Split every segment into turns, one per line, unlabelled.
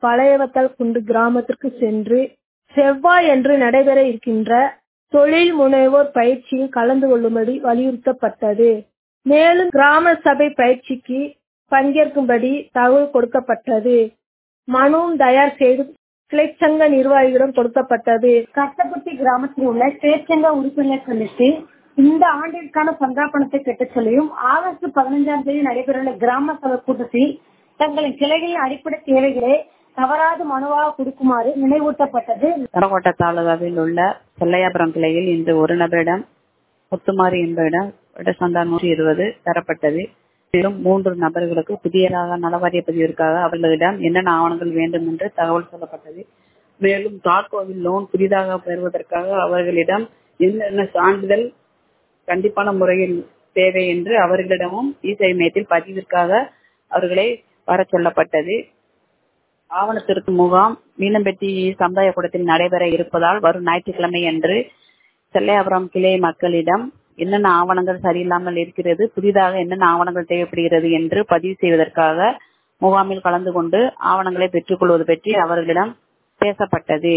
பழையவத்தல் குண்டு கிராமத்திற்கு சென்று செவ்வாயன்று நடைபெற இருக்கின்ற தொழில் முனைவோர் பயிற்சியில் கலந்து கொள்ளும்படி வலியுறுத்தப்பட்டது மேலும் கிராம சபை பயிற்சிக்கு பங்கேற்கும்படி தகவல் கொடுக்கப்பட்டது மனுவும் தயார் செய்து கிளைச்சங்க நிர்வாகிகளிடம் கொடுக்கப்பட்டது
கட்டப்பட்டி கிராமத்தில் உள்ள கிளைச்சங்க உறுப்பினர் சந்தித்து இந்த ஆண்டிற்கான சந்தா பணத்தை கட்டச் சொல்லியும் ஆகஸ்ட் பதினைஞ்சாம் தேதி நடைபெறவுள்ள கிராம சபை கூட்டத்தில் தங்களின் கிளைகளின் அடிப்படை தேவைகளை தவறாது மனுவாக கொடுக்குமாறு நினைவூட்டப்பட்டது
தரக்கோட்டை தாலுகாவில் உள்ள செல்லையாபுரம் கிளையில் இன்று ஒரு நபரிடம் முத்துமாரி என்பவரிடம் சந்தா நூற்றி இருபது தரப்பட்டது மேலும் மூன்று நபர்களுக்கு புதியதாக நலவாரிய பதிவிற்காக அவர்களிடம் என்னென்ன ஆவணங்கள் வேண்டும் என்று தகவல் சொல்லப்பட்டது மேலும் தார்கோவில் லோன் புதிதாக பெறுவதற்காக அவர்களிடம் என்னென்ன சான்றிதழ் கண்டிப்பான முறையில் தேவை என்று அவர்களிடமும் இசை மையத்தில் பதிவிற்காக அவர்களை வர சொல்லப்பட்டது ஆவண திருத்த முகாம் மீனம்பட்டி சமுதாய கூடத்தில் நடைபெற இருப்பதால் வரும் ஞாயிற்றுக்கிழமை அன்று செல்லையாபுரம் கிளை மக்களிடம் என்னென்ன ஆவணங்கள் சரியில்லாமல் இருக்கிறது புதிதாக என்னென்ன ஆவணங்கள் தேவைப்படுகிறது என்று பதிவு செய்வதற்காக முகாமில் கலந்து கொண்டு ஆவணங்களை பெற்றுக்கொள்வது பற்றி அவர்களிடம் பேசப்பட்டது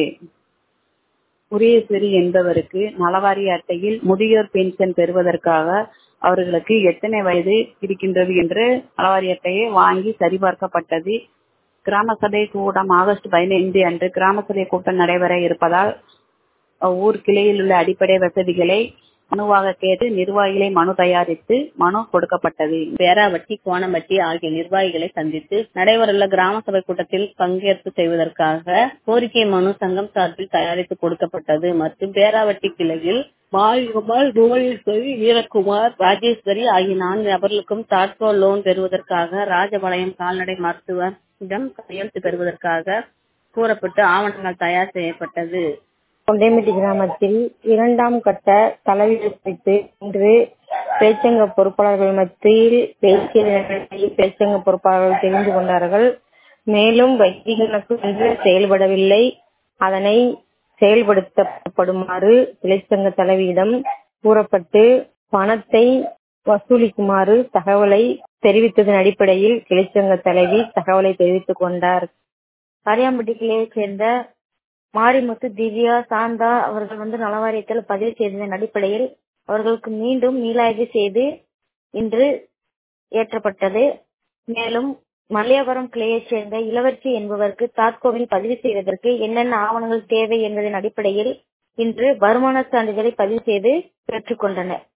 உரியசிறி என்பவருக்கு நலவாரிய அட்டையில் முதியோர் பென்ஷன் பெறுவதற்காக அவர்களுக்கு எத்தனை வயது இருக்கின்றது என்று நலவாரிய அட்டையை வாங்கி சரிபார்க்கப்பட்டது கிராம சபை கூட்டம் ஆகஸ்ட் பதினைந்து அன்று கிராம சபை கூட்டம் நடைபெற இருப்பதால் ஊர் கிளையில் உள்ள அடிப்படை வசதிகளை மனுவாக கேட்டு நிர்வாகிகளை மனு தயாரித்து மனு கொடுக்கப்பட்டது
பேராவட்டி கோணம்பட்டி ஆகிய நிர்வாகிகளை சந்தித்து நடைபெறவுள்ள கிராம சபை கூட்டத்தில் பங்கேற்பு செய்வதற்காக கோரிக்கை மனு சங்கம் சார்பில் தயாரித்து கொடுக்கப்பட்டது மற்றும் பேராவட்டி கிளையில் மாரியம்மாள் புவனேஸ்வரி வீரகுமார் ராஜேஸ்வரி ஆகிய நான்கு நபர்களுக்கும் தாட்கோ லோன் பெறுவதற்காக ராஜபாளையம் கால்நடை மருத்துவரிடம் கையெழுத்து பெறுவதற்காக கூறப்பட்டு ஆவணங்கள் தயார் செய்யப்பட்டது
கொண்டைமெட்டி கிராமத்தில் இரண்டாம் கட்ட தலைவீடு குறித்து இன்று பேச்சங்க பொறுப்பாளர்கள் மத்தியில் பேச்சிய பேச்சங்க பொறுப்பாளர்கள் தெரிந்து கொண்டார்கள் மேலும் வங்கி கணக்கு என்று செயல்படவில்லை அதனை செயல்படுத்தப்படுமாறு கிளைச்சங்க தலைவியிடம் கூறப்பட்டு பணத்தை வசூலிக்குமாறு தகவலை தெரிவித்ததன் அடிப்படையில் கிளைச்சங்க தலைவி தகவலை தெரிவித்துக் கொண்டார்
அரியாம்பட்டி கிளையைச் சேர்ந்த மாரிமுத்து திவ்யா சாந்தா அவர்கள் வந்து நலவாரியத்தில் பதிவு செய்ததன் அடிப்படையில் அவர்களுக்கு மீண்டும் மீளாய்வு செய்து இன்று ஏற்றப்பட்டது மேலும் மல்லியாபுரம் கிளையைச் சேர்ந்த இளவரசி என்பவருக்கு தாட்கோவில் பதிவு செய்வதற்கு என்னென்ன ஆவணங்கள் தேவை என்பதன் அடிப்படையில் இன்று வருமான சான்றிதழை பதிவு செய்து பெற்றுக்கொண்டனர்